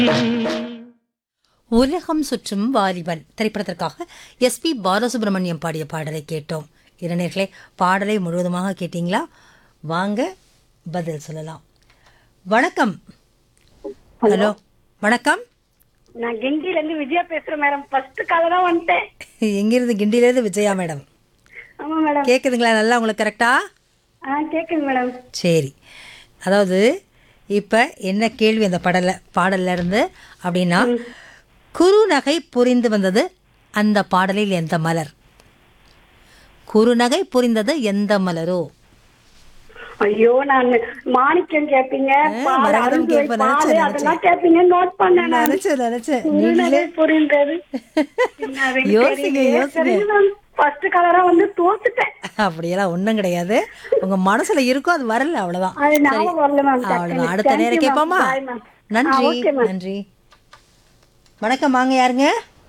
உலகம் சுற்றும் வாலிபன் திரைப்படத்திற்காக எஸ்பி பாலசுப்ரமணியம் பாடிய பாடலை கேட்டோம் இளைஞர்களே பாடலை முழுவதுமாக கேட்டீங்களா வாங்க பதில் சொல்லலாம் வணக்கம் ஹலோ வணக்கம் நான் கிண்டில இருந்து விஜயா பேசுறேன் மேடம் ஃபர்ஸ்ட் கால தான் வந்துட்டேன் எங்கிருந்து கிண்டியிலேருந்து விஜயா மேடம் ஆமா மேடம் கேட்குதுங்களா நல்லா உங்களுக்கு கரெக்டா ஆ கேக்குங்க மேடம் சரி அதாவது இப்போ என்ன கேள்வி அந்த படல பாடல்ல இருந்து அப்படின்னா குறுநகை புரிந்து வந்தது அந்த பாடலில் எந்த மலர் குறுநகை புரிந்தது எந்த மலரோ ஐயோ நான் மாணிக்கம் கேப்பீங்க பால், மரகதம் அருந்துவை கேட்பேன், பால், நினைச்சேன், அதெல்லாம் கேப்பீங்க நோட் பண்ணேன் நான். நினைச்சேன் நினைச்சேன் உன்னதை புரிந்தது என்னது யோசிங்க, தெரியலையே. யோசிங்க. சரி மேம் ஃபர்ஸ்ட் கலரா வந்து தோத்துட்டேன் அப்படியெல்லாம் ஒன்றும் கிடையாது உங்க மனசுல இருக்கோ அது வரல அவ்வளவுதான் அது ஞாபகம் வரல மேம் அவ்வளவுதான் அடுத்த நேரம் கேட்போமா நன்றி நன்றி வணக்கம் வாங்க யாருங்க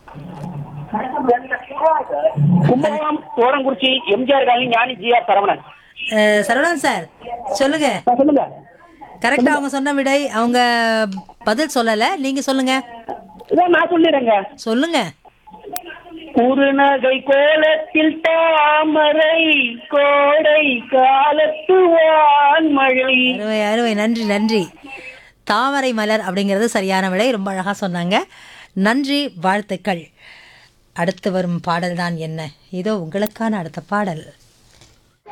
கும்பகோணம் தோரங்குறிச்சி எம்ஜிஆர் காலனி ஞானி ஜிஆ சரவணன் அஹ், சரவணன் சார் சொல்லுங்க ஆ, சொல்லுங்க கரெக்டா அவங்க சொன்ன விடை அவங்க பதில் சொல்லல நீங்க சொல்லுங்க இதான் நான் சொல்லிடுறேங்க சொல்லுங்க குறுநகை கோலத்தில் தாமரை கோடை காலத்து வான்மழை அருமை அருமை நன்றி நன்றி தாமரை மலர் அப்படிங்கிறது சரியான விடை ரொம்ப அழகா சொன்னாங்க நன்றி வாழ்த்துக்கள் அடுத்து வரும் பாடல் தான் என்ன இதோ உங்களுக்கான அடுத்த பாடல்